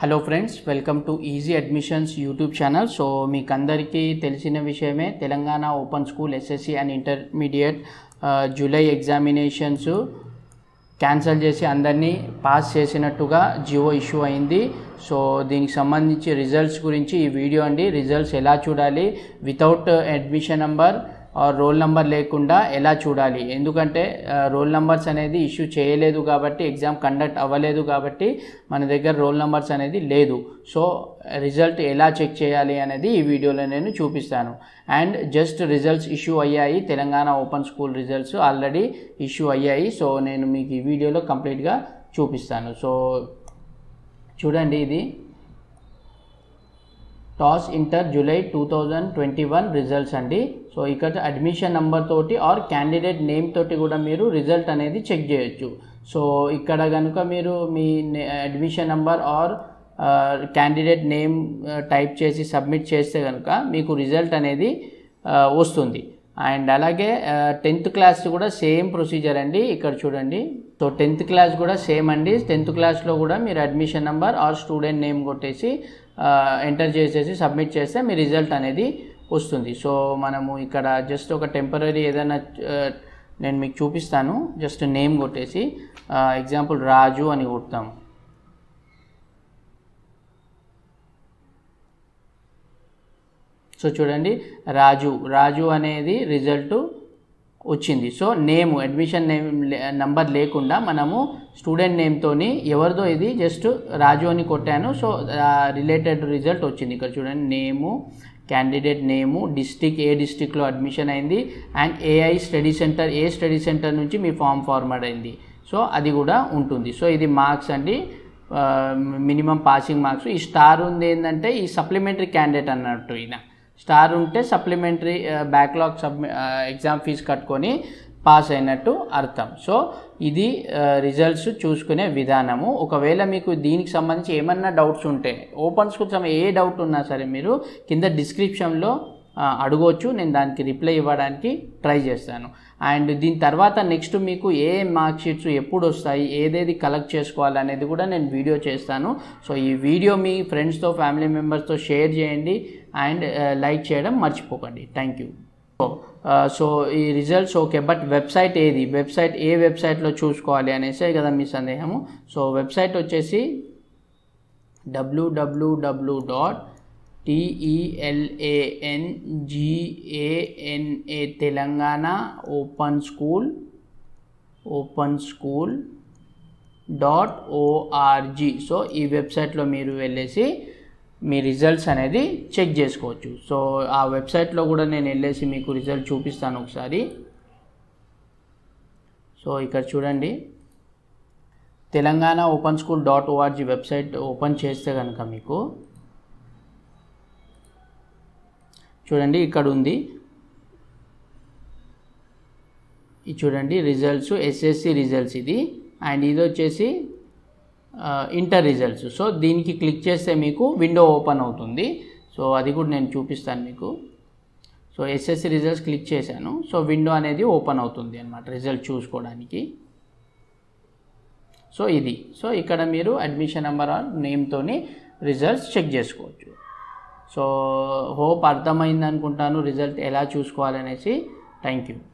hello friends welcome to easy admissions YouTube channel so మీకు అందరికీ తెలిసిన విషయమే Telangana open school SSC and intermediate July examinations cancel చేసి అందరినీ పాస్ చేసినట్టుగా జియో ఇష్యూ అయింది సో దీనికి సంబంధించి రిజల్ట్స్ గురించి ఈ వీడియో అండి రిజల్ట్స్ ఎలా చూడాలి without admission number roll number లేకుండా ఎలా చూడాలి ఎందుకంటే రోల్ నెంబర్స్ అనేది ఇష్యూ చేయలేదు కాబట్టి ఎగ్జామ్ కండక్ట్ అవ్వలేదు కాబట్టి మన దగ్గర రోల్ నెంబర్స్ అనేది లేదు సో రిజల్ట్ ఎలా చెక్ చేయాలి అనేది ఈ వీడియోలో నేను చూపిస్తాను అండ్ జస్ట్ రిజల్ట్స్ ఇష్యూ అయ్యాయి Telangana open school results already issue అయ్యాయి సో నేను మీకు ఈ వీడియోలో కంప్లీట్గా చూపిస్తాను సో చూడండి ఇది TOSS inter July two thousand twenty one results అండి సో ఇక్కడ అడ్మిషన్ నెంబర్ తోటి ఆర్ క్యాండిడేట్ నేమ్ తోటి కూడా మీరు రిజల్ట్ అనేది చెక్ చేయొచ్చు సో ఇక్కడ కనుక మీరు మీ admission number or candidate name type చేసి సబ్మిట్ చేస్తే కనుక మీకు రిజల్ట్ అనేది వస్తుంది అండ్ అలాగే టెన్త్ క్లాస్ కూడా సేమ్ ప్రొసీజర్ అండి ఇక్కడ చూడండి సో టెన్త్ క్లాస్ కూడా సేమ్ అండి టెన్త్ క్లాస్లో కూడా మీరు admission number or student name కొట్టేసి ఎంటర్ చేసేసి సబ్మిట్ చేస్తే మీ రిజల్ట్ అనేది వస్తుంది సో మనము ఇక్కడ జస్ట్ ఒక టెంపరీ ఏదైనా నేను మీకు చూపిస్తాను జస్ట్ నేమ్ కొట్టేసి ఎగ్జాంపుల్ రాజు అని కొడతాం సో చూడండి రాజు రాజు అనేది రిజల్ట్ వచ్చింది so name admission name number లేకుండా మనము స్టూడెంట్ నేమ్తోని ఎవరిదో ఇది జస్ట్ రాజు అని కొట్టాను సో రిలేటెడ్ రిజల్ట్ వచ్చింది ఇక్కడ చూడండి నేము క్యాండిడేట్ నేము డిస్టిక్ ఏ డిస్టిక్లో అడ్మిషన్ అయింది అండ్ ఏఐ స్టడీ సెంటర్ ఏ స్టడీ సెంటర్ నుంచి మీ ఫామ్ ఫార్మాట్ అయింది సో అది కూడా ఉంటుంది సో ఇది మార్క్స్ అండి మినిమం పాసింగ్ మార్క్స్ ఈ స్టార్ ఉంది ఏంటంటే ఈ సప్లిమెంటరీ క్యాండిడేట్ అన్నట్టు ఈయన స్టార్ ఉంటే supplementary backlog sub exam fee కట్టుకొని పాస్ అయినట్టు అర్థం సో ఇది రిజల్ట్స్ చూసుకునే విధానము ఒకవేళ మీకు దీనికి సంబంధించి ఏమన్నా డౌట్స్ ఉంటే ఓపెన్ స్కూల్ సంబంధించి ఏ డౌట్ ఉన్నా సరే మీరు కింద డిస్క్రిప్షన్లో అడగవచ్చు నేను దానికి రిప్లై ఇవ్వడానికి ట్రై చేస్తాను అండ్ దీని తర్వాత నెక్స్ట్ మీకు ఏ మార్క్ షీట్స్ ఎప్పుడు వస్తాయి ఏదేది కలెక్ట్ చేసుకోవాలి అనేది కూడా నేను వీడియో చేస్తాను సో ఈ వీడియో మీ ఫ్రెండ్స్తో ఫ్యామిలీ మెంబర్స్తో షేర్ చేయండి అండ్ లైక్ చేయడం మర్చిపోకండి థ్యాంక్ యూ సో ఈ రిజల్ట్స్ ఓకే బట్ వెబ్సైట్ ఏది వెబ్సైట్ ఏ వెబ్సైట్లో చూసుకోవాలి అనేసే కదా మీ సందేహము సో వెబ్సైట్ వచ్చేసి డబ్ల్యూడబ్ల్యూడబ్ల్యూ dot టిఈఎల్ఏఎన్జిఏఎన్ఏ Telangana open school open school dot ORG so ఈ వెబ్సైట్లో మీరు వెళ్ళేసి మీ రిజల్ట్స్ అనేది చెక్ చేసుకోవచ్చు సో ఆ వెబ్సైట్లో కూడా నేను వెళ్ళేసి మీకు రిజల్ట్ చూపిస్తాను ఒకసారి సో ఇక్కడ చూడండి Telangana open school dot ORG website open చేస్తే కనుక మీకు చూడండి ఇక్కడ ఉంది ఇది చూడండి రిజల్ట్స్ ఎస్ఎస్సి రిజల్ట్స్ ఇది అండ్ ఇది వచ్చేసి ఇంటర్ రిజల్ట్స్ సో దీనికి క్లిక్ చేస్తే మీకు విండో ఓపెన్ అవుతుంది సో అది కూడా నేను చూపిస్తాను మీకు సో ఎస్ఎస్సి రిజల్ట్స్ క్లిక్ చేశాను సో విండో అనేది ఓపెన్ అవుతుంది అనమాట రిజల్ట్ చూసుకోవడానికి సో ఇది సో ఇక్కడ మీరు అడ్మిషన్ నెంబర్ ఆర్ నేమ్తోని రిజల్ట్స్ చెక్ చేసుకోవచ్చు సో హోప్ అర్థమైంది అనుకుంటాను రిజల్ట్ ఎలా చూసుకోవాలనేసి థ్యాంక్ యూ